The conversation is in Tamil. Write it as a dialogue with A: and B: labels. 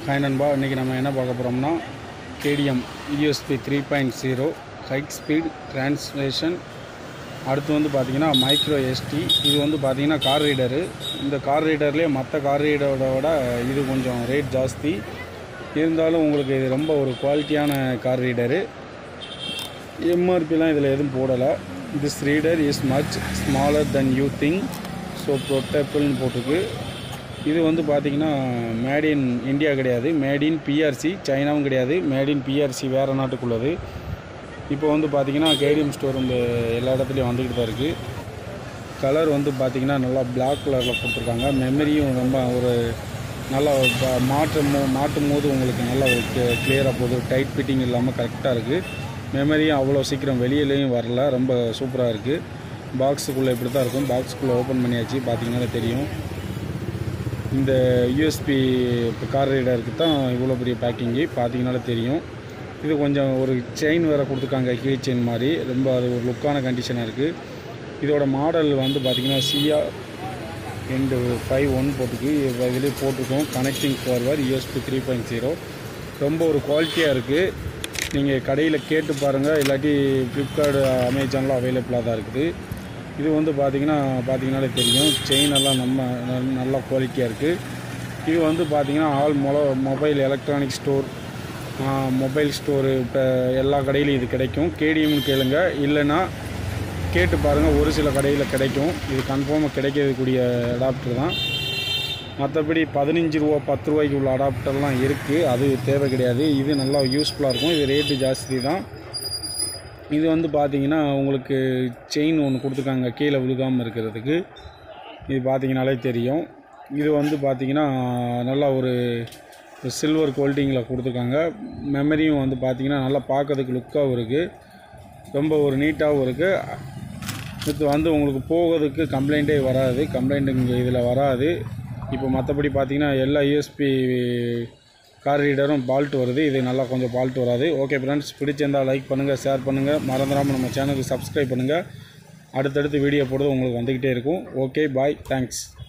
A: ஹாய் நண்பா இன்றைக்கி நம்ம என்ன பார்க்க போகிறோம்னா KTM USB three point zero high speed translation அடுத்து வந்து பார்த்தீங்கன்னா மைக்ரோ எஸ்டி இது வந்து பார்த்தீங்கன்னா கார் ரீடரு இந்த கார் ரீடர்லேயே மற்ற கார் ரீடரோட விட இது கொஞ்சம் ரேட் ஜாஸ்தி இருந்தாலும் உங்களுக்கு இது ரொம்ப ஒரு குவாலிட்டியான கார் ரீடரு எம்ஆர்பிலாம் இதில் எதுவும் போடலை this reader is much smaller then you think so ப்ரொட்டபிள்னு போட்டிருக்கு இது வந்து பார்த்திங்கன்னா மேட் இன் இந்தியா கிடையாது மேட் இன் பிஆர்சி சைனாவும் கிடையாது மேட் இன் பிஆர்சி வேறு நாட்டுக்குள்ளது இப்போ வந்து பார்த்திங்கன்னா கேடிஎம் ஸ்டோர் இந்த எல்லா இடத்துலையும் வந்துக்கிட்டு தான் இருக்குது கலர் வந்து பார்த்திங்கன்னா நல்லா பிளாக் கலரில் கொடுத்துருக்காங்க மெமரியும் ரொம்ப ஒரு நல்லா ப- மாற்றும் போ மாட்டும் போது உங்களுக்கு நல்ல ஒரு கிளியராக போகுது டைட் ஃபிட்டிங் இல்லாமல் கரெக்டாக இருக்குது மெமரியும் அவ்வளோ சீக்கிரம் வெளியிலையும் வரல ரொம்ப சூப்பராக இருக்குது பாக்ஸுக்குள்ளே இப்படி தான் இருக்கும் பாக்ஸுக்குள்ளே ஓப்பன் பண்ணியாச்சு பார்த்தீங்கன்னா தெரியும் இந்த யூஎஸ்பி கார் ரீடருக்கு தான் இவ்வளோ பெரிய பேக்கிங்கு பார்த்தீங்கனாலே தெரியும் இது கொஞ்சம் ஒரு செயின் வேறு கொடுத்துருக்காங்க கீ செயின் மாதிரி ரொம்ப அது ஒரு லுக்கான கண்டிஷனாக இருக்குது இதோட மாடல் வந்து பார்த்திங்கன்னா சியா ரெண்டு ஃபைவ் ஒன் போட்டுக்கு இதுலேயே போட்டிருக்கோம் connecting forward USB three point zero ரொம்ப ஒரு குவாலிட்டியாக இருக்குது நீங்கள் கடையில் கேட்டு பாருங்கள் இல்லாட்டி ஃப்ளிப்கார்ட் அமேசானில் அவைலபிளாக தான் இருக்குது இது வந்து பார்த்தீங்கன்னா பார்த்தீங்கனாலே தெரியும் செயின் எல்லாம் நம்ம ந- நல்ல குவாலிட்டியாக இருக்குது இது வந்து பார்த்தீங்கன்னா ஆல் மொல mobile electronic store mobile store இப்போ எல்லா கடையிலையும் இது கிடைக்கும் கேடிஎம்னு கேளுங்க இல்லைன்னா கேட்டு பாருங்கள் ஒரு சில கடையில் கிடைக்கும் இது கன்ஃபார்மாக கிடைக்கக்கூடிய அடாப்டர் தான் மற்றபடி பதினஞ்சு ரூபா பத்து ரூபாய்க்கு உள்ள அடாப்டர்லாம் இருக்குது அது தேவை கிடையாது இது நல்லா யூஸ்ஃபுல்லாக இருக்கும் இது ரேட்டு ஜாஸ்தி தான் இது வந்து பார்த்தீங்கன்னா உங்களுக்கு செயின் ஒன்று கொடுத்துருக்காங்க கீழே விழுகாமல் இருக்கிறதுக்கு இது பார்த்தீங்கனாலே தெரியும் இது வந்து பார்த்தீங்கன்னா நல்லா ஒரு சில்வர் குவாலிட்டிங்கில் கொடுத்துருக்காங்க மெமரியும் வந்து பார்த்தீங்கன்னா நல்லா பார்க்கறதுக்கு லுக்காகவும் இருக்குது ரொம்ப ஒரு நீட்டாகவும் இருக்குது இது வந்து உங்களுக்கு போகிறதுக்கு கம்ப்ளைண்ட்டே வராது கம்ப்ளைண்ட் இங்கே இதில் வராது இப்போ மற்றபடி பார்த்தீங்கன்னா எல்லா யூஎஸ்பி கார் ரீடரும் பால்ட் வருது இது நல்லா கொஞ்சம் பால்ட் வராது ஓகே ஃப்ரெண்ட்ஸ் பிடிச்சிருந்தால் லைக் பண்ணுங்கள் ஷேர் பண்ணுங்கள் மறந்துடாமல் நம்ம சேனலுக்கு சப்ஸ்கிரைப் பண்ணுங்கள் அடுத்தடுத்து வீடியோ போடுறது உங்களுக்கு வந்துக்கிட்டே இருக்கும் ஓகே பாய் தேங்க்ஸ்